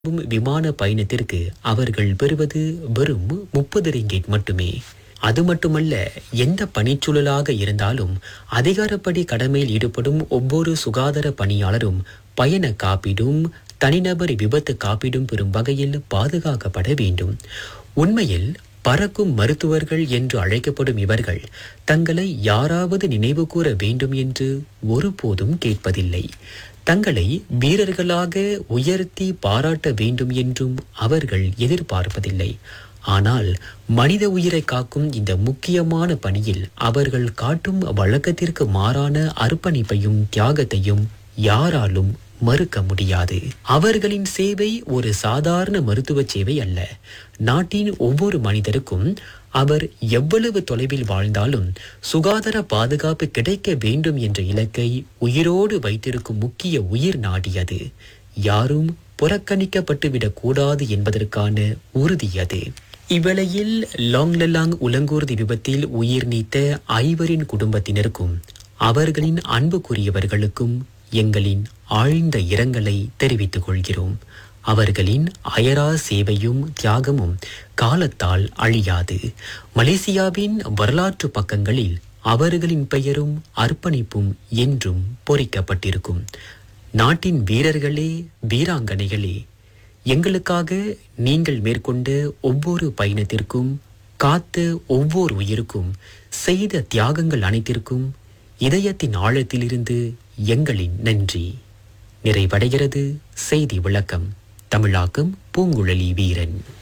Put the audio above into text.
விமான பயணத்திற்கு அவர்கள் பெறுவது வெறும் முப்பது ரிங்கெட் மட்டுமே அது மட்டுமல்ல எந்த பணிச்சூழலாக இருந்தாலும் அதிகாரப்படி கடமையில் ஈடுபடும் ஒவ்வொரு சுகாதார பணியாளரும் பயண காப்பீடும் தனிநபர் விபத்து காப்பீடும் பெறும் வகையில் பாதுகாக்கப்பட வேண்டும் உண்மையில் பறக்கும் மருத்துவர்கள் என்று அழைக்கப்படும் இவர்கள் தங்களை யாராவது நினைவு கூற வேண்டும் என்று ஒருபோதும் கேட்பதில்லை தங்களை வீரர்களாக உயர்த்தி பாராட்ட வேண்டும் என்றும் அவர்கள் எதிர்பார்ப்பதில்லை ஆனால் மனித உயிரை காக்கும் இந்த முக்கியமான பணியில் அவர்கள் காட்டும் வழக்கத்திற்கு மாறான அர்ப்பணிப்பையும் தியாகத்தையும் யாராலும் மறுக்க முடியாது அவர்களின் சேவை ஒரு சாதாரண மருத்துவ சேவை அல்ல நாட்டின் ஒவ்வொரு மனிதருக்கும் அவர் எவ்வளவு தொலைவில் வாழ்ந்தாலும் சுகாதார பாதுகாப்பு கிடைக்க வேண்டும் என்ற இலக்கை உயிரோடு வைத்திருக்கும் முக்கிய உயிர் நாடி அது யாரும் புறக்கணிக்கப்பட்டுவிடக் கூடாது என்பதற்கான உறுதி அது இவ்வேளையில் லாங்லலாங் உலங்கூர்தி விபத்தில் உயிர் நீத்த ஐவரின் குடும்பத்தினருக்கும் அவர்களின் அன்புக்குரியவர்களுக்கும் எங்களின் ஆழ்ந்த இரங்கலை தெரிவித்துக் கொள்கிறோம் அவர்களின் அயரா சேவையும் தியாகமும் காலத்தால் அழியாது மலேசியாவின் வரலாற்று பக்கங்களில் அவர்களின் பெயரும் அர்ப்பணிப்பும் என்றும் பொறிக்கப்பட்டிருக்கும் நாட்டின் வீரர்களே வீராங்கனைகளே எங்களுக்காக நீங்கள் மேற்கொண்ட ஒவ்வொரு பயணத்திற்கும் காத்த ஒவ்வொரு உயிருக்கும் செய்த தியாகங்கள் அனைத்திற்கும் இதயத்தின் ஆழத்திலிருந்து எங்களின் நன்றி நிறைவடைகிறது செய்தி விளக்கம் தமிழாக்கம் பூங்குழலி வீரன்